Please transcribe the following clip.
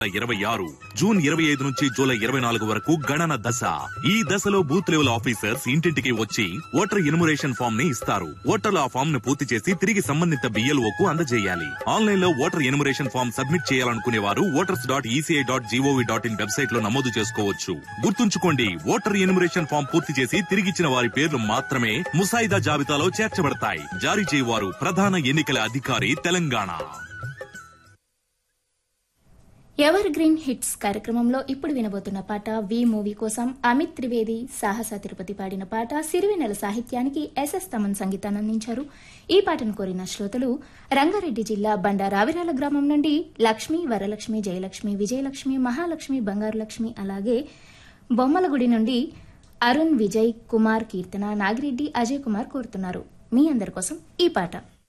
ఇరవై ఆరు జూన్ ఇరవై ఐదు నుంచి జూలై ఇరవై నాలుగు వరకు గణన దశ ఈ దశలో బూత్ లెవెల్ ఆఫీసర్స్ ఇంటింటికి వచ్చి ఓటర్ ఎన్యుమరేషన్ ఫామ్ ని ఇస్తారు ఓటర్లు ఆ ఫామ్ ను పూర్తి చేసి తిరిగి సంబంధిత బిఎల్ఓ కు అందజేయాలి ఆన్లైన్ లో ఓటర్ ఎన్యుమరేషన్ ఫామ్ సబ్మిట్ చేయాలనుకునే వారు voters dot ECI dot GOV dot in website లో నమోదు చేసుకోవచ్చు గుర్తుంచుకోండి ఓటర్ ఎన్యుమరేషన్ ఫామ్ పూర్తి చేసి తిరిగిచ్చిన వారి పేర్లు మాత్రమే ముసాయిదా జాబితాలో చేర్చబడతాయి జారీ చేయవారు ప్రధాన ఎన్నికల అధికారి తెలంగాణ ఎవర్ గ్రీన్ హిట్స్ కార్యక్రమంలో ఇప్పుడు వినబోతున్న పాట వి మూవీ కోసం అమిత్ త్రివేది సాహస తిరుపతి పాడిన పాట సిరివెనెల సాహిత్యానికి ఎస్ఎస్ తమన్ సంగీతాన్ని అందించారు ఈ పాటను కోరిన శ్రోతలు రంగారెడ్డి జిల్లా బండారావిరాల గ్రామం నుండి లక్ష్మి వరలక్ష్మి జయలక్ష్మి విజయలక్ష్మి మహాలక్ష్మి బంగారు లక్ష్మి అలాగే బొమ్మలగుడి నుండి అరుణ్ విజయ్ కుమార్ కీర్తన నాగిరెడ్డి అజయ్ కుమార్ కోరుతున్నారు మీ అందరి కోసం ఈ పాట